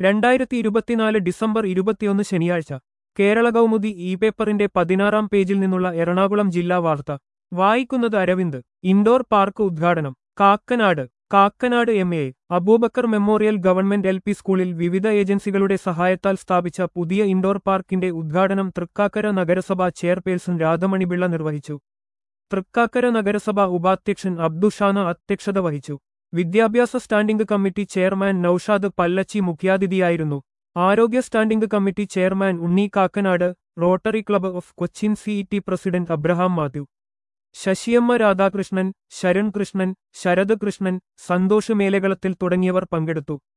രണ്ടായിരത്തി ഇരുപത്തിനാല് ഡിസംബർ ഇരുപത്തിയൊന്ന് ശനിയാഴ്ച കേരള കൗമുദി ഇ പേപ്പറിന്റെ പതിനാറാം പേജിൽ നിന്നുള്ള എറണാകുളം ജില്ലാ വാർത്ത വായിക്കുന്നത് അരവിന്ദ് ഇൻഡോർ പാർക്ക് ഉദ്ഘാടനം Kakkanad Kakkanad M A Aboobacker memorial government L P സ്കൂളിൽ വിവിധ ഏജൻസികളുടെ സഹായത്താൽ സ്ഥാപിച്ച പുതിയ ഇൻഡോർ പാർക്കിന്റെ ഉദ്ഘാടനം തൃക്കാക്കര നഗരസഭ ചെയർപേഴ്സൺ രാധമണിപിള്ള നിർവഹിച്ചു തൃക്കാക്കര നഗരസഭ ഉപാധ്യക്ഷൻ അബ്ദുഷാന അധ്യക്ഷത വഹിച്ചു വിദ്യാഭ്യാസ standing committee chairman Noushad Pallachi മുഖ്യാതിഥിയായിരുന്നു ആരോഗ്യ standing committee chairman Unni Kakkanad Rotary Club of Cochin CET president Abraham Mathew Sasiyamma Radhakrishnan Sharan Krishnan Sarath Krishnan Santhosh Melakalathil തുടങ്ങിയവർ പങ്കെടുത്തു